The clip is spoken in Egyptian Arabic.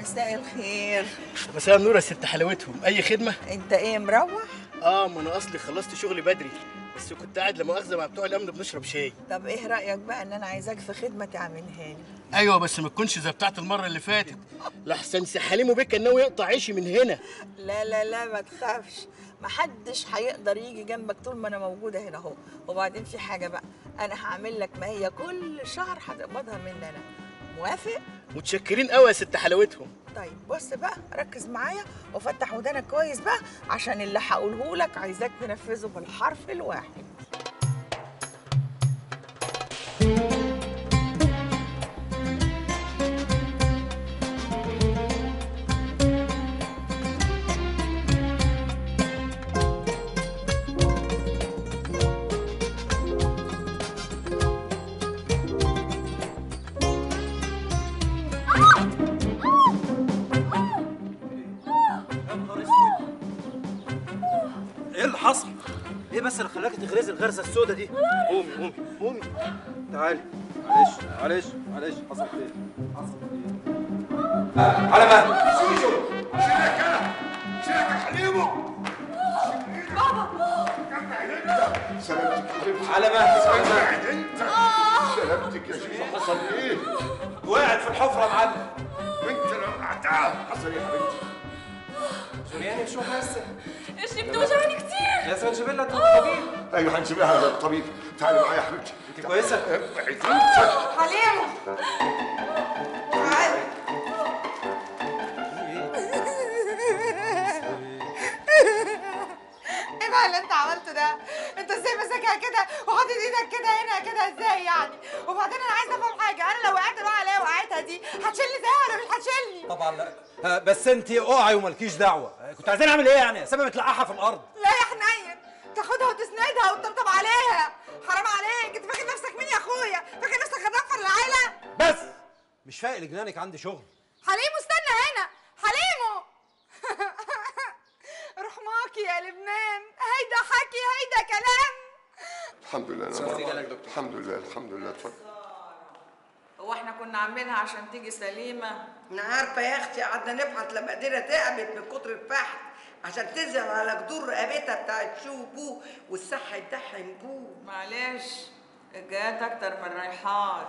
مساء الخير مساء النور يا ست حلاوتهم اي خدمه انت ايه مروح اه ما انا اصلي خلصت شغلي بدري بس كنت قاعد لا مؤاخذه مع بتوع الامن بنشرب شاي طب ايه رايك بقى ان انا عايزاك في خدمه تعملها لي ايوه بس ما تكونش زي بتاعت المره اللي فاتت لحسن سي حليم وبيك كان ناوي يقطع عيشي من هنا لا لا لا ما تخافش محدش هيقدر يجي جنبك طول ما انا موجوده هنا اهو وبعدين في حاجه بقى انا هعمل لك ما هي كل شهر هتقبضها مني انا موافق متشكرين قوي يا ست حلاوتهم طيب بص بقى ركز معايا وفتح ودانك كويس بقى عشان اللي هقوله لك عايزاك تنفذه بالحرف الواحد ايه اللي حصل؟ ايه بس اللي خلاكي تغرزي الغرزه السوداء دي؟ قومي قومي قومي تعالي معلش معلش معلش حصل خير حصل خير على مهلك على مهلك على مهلك سلامتك يا شيخ حصل ايه؟ وقعت في الحفره يا معلم وانت لو وقعتها حصل ايه يا حبيبتي؟ سورياني شو حاسه؟ ايش بتوجعني كتير يا زنجبيل الطبيب ايوه هنسيبها للطبيب تعالي معايا يا حبيبتي انت كويسه؟ ابعدي انت حليم تعال ايه بقى اللي انت عملته ده؟ انت ازاي ماسكها كده وحاطط ايدك كده هنا كده ازاي يعني؟ وبعدين انا عايزه افهم حاجه انا لو وقعت بقى عليا وقعتها دي هتشيلني زيها ولا مش هتشيلني؟ طبعا لا آه، بس انت اوعي ومالكيش دعوه آه، كنت عايزين اعمل ايه يعني؟ سبب متلقحه في الارض لا يا حنين تاخدها وتسندها وتطبطب عليها حرام عليك انت فاكر نفسك مين يا اخويا؟ فاكر نفسك غضفر العيله؟ بس مش فايق لجنانك عندي شغل حليمو استنى هنا حليمو رحماكي يا لبنان هيدا حكي هيدا كلام الحمد لله انا الحمد لله الحمد لله اتفضل هو احنا كنا عاملينها عشان تيجي سليمة انا عارفه يا اختي قعدنا نبحث لما ايدينا تعبت من كتر الفحت عشان تنزل على جدور رقبتها بتاعت شو بو والصح يدحم بو معلش الجات اكتر من الريحان